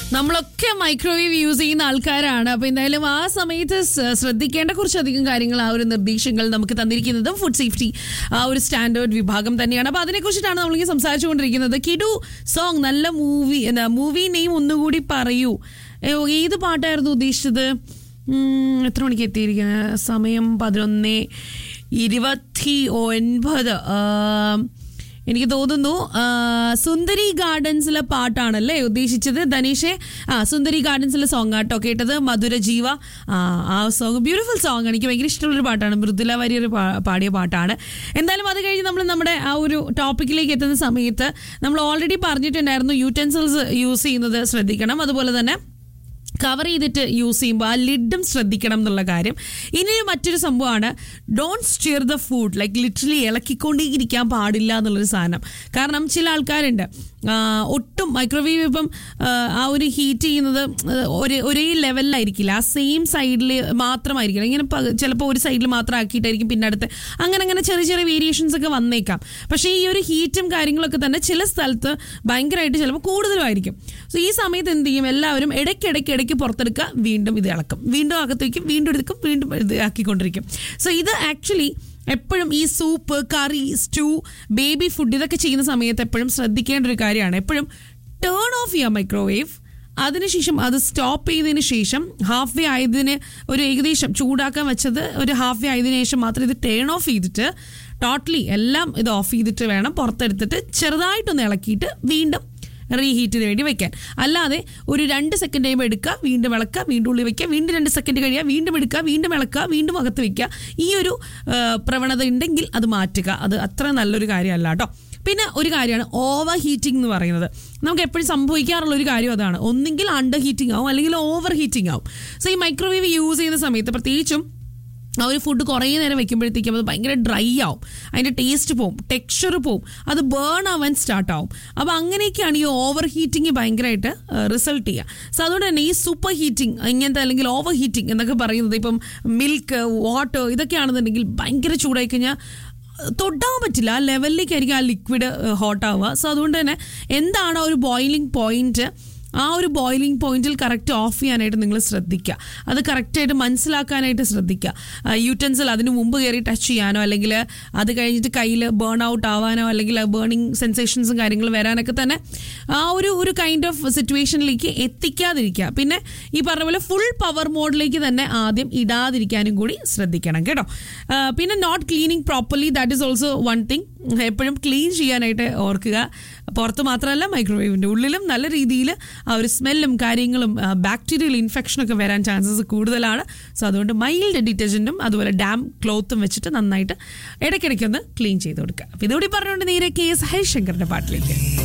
നമ്മളൊക്കെ microwave use ചെയ്യുന്ന ആൾക്കാരാണ് അപ്പൊ എന്തായാലും ആ സമയത്ത് സ- ശ്രദ്ധിക്കേണ്ട കുറച്ചധികം കാര്യങ്ങൾ ആ ഒരു നിർദ്ദേശങ്ങൾ നമുക്ക് തന്നിരിക്കുന്നതും ഫുഡ് സേഫ്റ്റി ആ ഒരു സ്റ്റാൻഡേർഡ് വിഭാഗം തന്നെയാണ് അപ്പൊ അതിനെക്കുറിച്ചിട്ടാണ് നമ്മളിങ്ങനെ സംസാരിച്ചുകൊണ്ടിരിക്കുന്നത് കിഡു സോങ് നല്ല മൂവി എന്താ മൂവി നെയിം ഒന്നുകൂടി പറയൂ ഏ, ഏത് പാട്ടായിരുന്നു ഉദ്ദേശിച്ചത് ഉം, എത്ര മണിക്ക് എത്തിയിരിക്കുന്നത് സമയം പതിനൊന്ന് ഇരുപത്തി ഒൻപത് ആ, എനിക്ക് തോന്നുന്നു ആ, സുന്ദരി ഗാർഡൻസിലെ പാട്ടാണല്ലേ ഉദ്ദേശിച്ചത് ധനീഷെ ആ സുന്ദരി ഗാർഡൻസിലെ സോങ് ആട്ടോ കേട്ടത് മധുര ജീവ ആ ആ സോങ് ബ്യൂട്ടിഫുൾ സോങ് എനിക്ക് ഭയങ്കര ഇഷ്ടമുള്ളൊരു പാട്ടാണ് മൃദുല വാര്യർ പാ- പാടിയ പാട്ടാണ് എന്തായാലും അത് കഴിഞ്ഞ് നമ്മൾ നമ്മുടെ ആ ഒരു ടോപ്പിക്കിലേക്ക് എത്തുന്ന സമയത്ത് നമ്മൾ ഓൾറെഡി പറഞ്ഞിട്ടുണ്ടായിരുന്നു യൂറ്റൻസിൽസ് യൂസ് ചെയ്യുന്നത് ശ്രദ്ധിക്കണം അതുപോലെ തന്നെ കവർ ചെയ്തിട്ട് യൂസ് ചെയ്യുമ്പോൾ ആ ലിഡും ശ്രദ്ധിക്കണം എന്നുള്ള കാര്യം ഇനി മറ്റൊരു സംഭവമാണ് don't stir the food like literally ഇളക്കിക്കൊണ്ടേയിരിക്കാൻ പാടില്ല എന്നുള്ളൊരു സാധനം കാരണം ചില ആൾക്കാരുണ്ട് ആ, ഒട്ടും മൈക്രോവേവ് ഇപ്പം ആ, ആ ഒരു ഹീറ്റ് ചെയ്യുന്നത് ഒരേ ഒരേ ലെവലിലായിരിക്കില്ല ആ സെയിം സൈഡിൽ മാത്രമായിരിക്കില്ല ഇങ്ങനെ പ- ചിലപ്പോൾ ഒരു സൈഡിൽ മാത്രം ആക്കിയിട്ടായിരിക്കും പിന്നെ അടുത്ത് അങ്ങനെ അങ്ങനെ ചെറിയ ചെറിയ വേരിയേഷൻസ് ഒക്കെ വന്നേക്കാം പക്ഷേ ഈ ഒരു ഹീറ്റും കാര്യങ്ങളൊക്കെ തന്നെ ചില സ്ഥലത്ത് ഭയങ്കരമായിട്ട് ചിലപ്പോൾ കൂടുതലുമായിരിക്കും സോ ഈ സമയത്ത് എന്ത് ചെയ്യും എല്ലാവരും ഇടയ്ക്കിടയ്ക്ക് ഇടയ്ക്ക് പുറത്തെടുക്കുക വീണ്ടും ഇത് ഇളക്കും വീണ്ടും അകത്ത് വയ്ക്കും വീണ്ടും എടുക്കും വീണ്ടും ഇത് ആക്കിക്കൊണ്ടിരിക്കും സോ ഇത് ആക്ച്വലി എപ്പോഴും ഈ soup curry stew baby food ഇതൊക്കെ ചെയ്യുന്ന സമയത്ത് എപ്പോഴും ശ്രദ്ധിക്കേണ്ട ഒരു കാര്യമാണ് എപ്പോഴും ടേൺ ഓഫ് ചെയ്യുക മൈക്രോവേവ് അതിനുശേഷം അത് സ്റ്റോപ്പ് ചെയ്തതിന് ശേഷം ഹാഫ് വേ ആയതിന് ഒരു ഏകദേശം ചൂടാക്കാൻ വെച്ചത് ഒരു ഹാഫ് വേ ആയതിനു ശേഷം മാത്രം ഇത് ടേൺ ഓഫ് ചെയ്തിട്ട് ടോട്ടലി എല്ലാം ഇത് ഓഫ് ചെയ്തിട്ട് വേണം പുറത്തെടുത്തിട്ട് ചെറുതായിട്ടൊന്ന് ഇളക്കിയിട്ട് വീണ്ടും റീഹീറ്റിന് വേണ്ടി വെക്കാൻ അല്ലാതെ ഒരു രണ്ട് സെക്കൻഡ് കഴിയുമ്പോൾ എടുക്കുക വീണ്ടും ഇളക്കുക വീണ്ടും ഉള്ളി വെക്കുക വീണ്ടും രണ്ട് സെക്കൻഡ് കഴിയുക വീണ്ടും എടുക്കുക വീണ്ടും ഇളക്കുക വീണ്ടും അകത്ത് വെക്കുക ഈ ഒരു ആ, പ്രവണത ഉണ്ടെങ്കിൽ അത് മാറ്റുക അത് അത്ര നല്ലൊരു കാര്യമല്ല കേട്ടോ പിന്നെ ഒരു കാര്യമാണ് ഓവർ ഹീറ്റിംഗ് എന്ന് പറയുന്നത് നമുക്ക് എപ്പോഴും സംഭവിക്കാറുള്ള ഒരു കാര്യം അതാണ് ഒന്നെങ്കിൽ അണ്ടർ ഹീറ്റിംഗ് ആവും അല്ലെങ്കിൽ ഓവർ ഹീറ്റിംഗ് ആവും സോ ഈ മൈക്രോവേവ് യൂസ് ചെയ്യുന്ന സമയത്ത് പ്രത്യേകിച്ചും ആ ഒരു ഫുഡ് കുറേ നേരം വെക്കുമ്പോഴത്തേക്കും അത് ഭയങ്കര ഡ്രൈ ആവും അതിൻ്റെ ടേസ്റ്റ് പോവും ടെക്സ്ചർ പോവും അത് ബേൺ ആവാൻ സ്റ്റാർട്ട് ആവും അപ്പോൾ അങ്ങനെയൊക്കെയാണ് ഈ ഓവർ ഹീറ്റിംഗ് ഭയങ്കരമായിട്ട് റിസൾട്ട് ചെയ്യുക സോ അതുകൊണ്ട് തന്നെ ഈ സൂപ്പർ ഹീറ്റിംഗ് ഇങ്ങനത്തെ അല്ലെങ്കിൽ ഓവർ ഹീറ്റിംഗ് എന്നൊക്കെ പറയുന്നത് ഇപ്പം മിൽക്ക് വാട്ടർ ഇതൊക്കെയാണെന്നുണ്ടെങ്കിൽ ഭയങ്കര ചൂടായി കഴിഞ്ഞാൽ തൊട്ടാൻ പറ്റില്ല ആ ലെവലിലേക്കായിരിക്കും ആ ലിക്വിഡ് ഹോട്ട് ആവുക സോ അതുകൊണ്ട് തന്നെ എന്താണ് ആ ഒരു ബോയിലിംഗ് പോയിന്റ് ആ ഒരു ബോയിലിംഗ് പോയിന്റിൽ കറക്റ്റ് ഓഫ് ചെയ്യാനായിട്ട് നിങ്ങൾ ശ്രദ്ധിക്കുക അത് കറക്റ്റായിട്ട് മനസ്സിലാക്കാനായിട്ട് ശ്രദ്ധിക്കുക യൂറ്റൻസിൽ അതിന് മുമ്പ് കയറി ടച്ച് ചെയ്യാനോ അല്ലെങ്കിൽ അത് കഴിഞ്ഞിട്ട് കയ്യിൽ ബേൺ ഔട്ട് ആവാനോ അല്ലെങ്കിൽ ബേണിംഗ് സെൻസേഷൻസും കാര്യങ്ങളും വരാനൊക്കെ തന്നെ ആ ഒരു ഒരു കൈൻഡ് ഓഫ് സിറ്റുവേഷനിലേക്ക് എത്തിക്കാതിരിക്കുക പിന്നെ ഈ പറഞ്ഞ പോലെ ഫുൾ പവർ മോഡിലേക്ക് തന്നെ ആദ്യം ഇടാതിരിക്കാനും കൂടി ശ്രദ്ധിക്കണം കേട്ടോ ആ, പിന്നെ not cleaning properly that is also one thing എപ്പോഴും ക്ലീൻ ചെയ്യാനായിട്ട് ഓർക്കുക പുറത്ത് മാത്രമല്ല മൈക്രോവേവിൻ്റെ ഉള്ളിലും നല്ല രീതിയിൽ ആ ഒരു സ്മെല്ലും കാര്യങ്ങളും ബാക്ടീരിയൽ ഇൻഫെക്ഷനൊക്കെ വരാൻ ചാൻസസ് കൂടുതലാണ് സോ അതുകൊണ്ട് മൈൽഡ് ഡിറ്റർജൻറ്റും അതുപോലെ ഡാം ക്ലോത്തും വെച്ചിട്ട് നന്നായിട്ട് ഇടയ്ക്കിടയ്ക്കൊന്ന് ക്ലീൻ ചെയ്ത് കൊടുക്കുക അപ്പോൾ ഇതുകൂടി പറഞ്ഞുകൊണ്ട് നേരെ കെ എസ് ഹരിശങ്കറിൻ്റെ പാട്ടിലേക്ക്